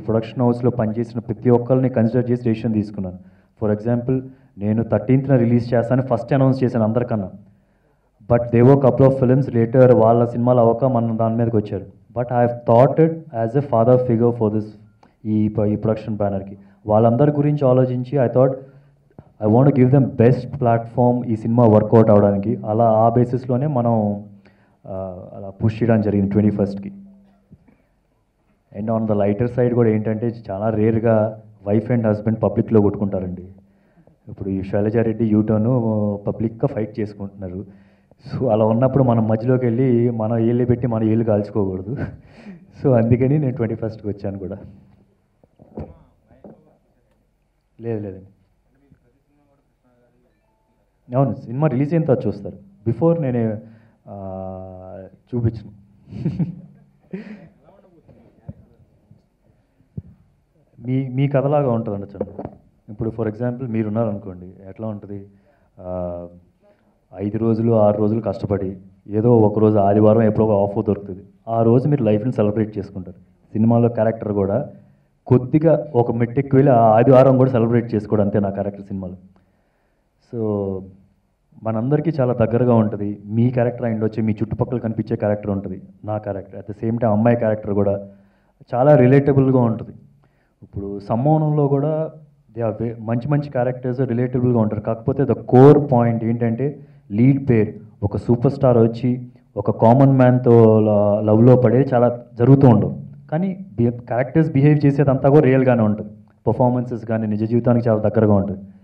production హౌస్లో పనిచేసిన ప్రతి ఒక్కరిని కన్సిడర్ చేసి డెసిషన్ తీసుకున్నాను ఫర్ ఎగ్జాంపుల్ నేను థర్టీన్త్న రిలీజ్ చేస్తాను ఫస్ట్ అనౌన్స్ చేశాను అందరికన్నా బట్ దేవో కపుల్ ఆఫ్ ఫిల్మ్స్ లేటర్ వాళ్ళ సినిమాలు అవ్వక మన దాని మీదకి వచ్చారు but I thought it as a father figure for this ఈ ఈ ప్రొడక్షన్ బ్యానర్కి వాళ్ళందరి గురించి ఆలోచించి I thought I want give them best platform ఈ సినిమా వర్కౌట్ అవడానికి అలా ఆ బేసిస్లోనే మనం ఆ, అలా పుష్ చేయడం జరిగింది ట్వంటీ ఫస్ట్కి and on the lighter side కూడా ఏంటంటే చాలా రేర్గా వైఫ్ అండ్ హస్బెండ్ పబ్లిక్లో కొట్టుకుంటారండి ఇప్పుడు ఈ శైలజారెడ్డి యూటర్న్ పబ్లిక్గా ఫైట్ చేసుకుంటున్నారు సో అలా ఉన్నప్పుడు మనం మధ్యలోకి వెళ్ళి మన ఏళ్ళు పెట్టి మన ఏళ్ళు కాల్చుకోకూడదు సో అందుకని నేను ట్వంటీ ఫస్ట్కి వచ్చాను కూడా లేదు లేదండి అవును సినిమా రిలీజ్ అయిన తర్వాత చూస్తారు బిఫోర్ నేను ఆ, చూపించను మీ మీ కథలాగా ఉంటుందండి చంద్ర ఇప్పుడు ఫర్ ఎగ్జాంపుల్ మీరు ఉన్నారనుకోండి ఎట్లా ఉంటుంది ఆ, ఐదు రోజులు ఆరు రోజులు కష్టపడి ఏదో ఒక రోజు ఆదివారం ఎప్పుడో ఒక ఆఫ్ దొరుకుతుంది ఆ రోజు మీరు లైఫ్ని సెలబ్రేట్ చేసుకుంటారు సినిమాలో క్యారెక్టర్ కూడా కొద్దిగా ఒక మెట్టెక్కి వెళ్ళి ఆ ఆదివారం కూడా సెలబ్రేట్ చేసుకోవడం అంతే నా క్యారెక్టర్ సినిమాలో సో మనందరికీ చాలా దగ్గరగా ఉంటుంది మీ క్యారెక్టర్ అయి ఉండొచ్చు మీ చుట్టుపక్కల కనిపించే క్యారెక్టర్ ఉంటుంది నా character at the same time అమ్మాయి క్యారెక్టర్ కూడా చాలా రిలేటబుల్గా ఉంటుంది ఇప్పుడు సమ్మోహనంలో కూడా దే ఆర్ మంచి మంచి క్యారెక్టర్స్ రిలేటబుల్గా ఉంటారు కాకపోతే ద కోర్ పాయింట్ ఏంటంటే లీడ్ పేర్ ఒక సూపర్ స్టార్ వచ్చి ఒక కామన్ మ్యాన్తో లవ్లో పడేది చాలా జరుగుతూ ఉండవు కానీ క్యారెక్టర్స్ బిహేవ్ చేసేదంతా కూడా రియల్గానే ఉంటుంది పర్ఫార్మెన్సెస్ కానీ నిజ జీవితానికి చాలా దగ్గరగా ఉంటుంది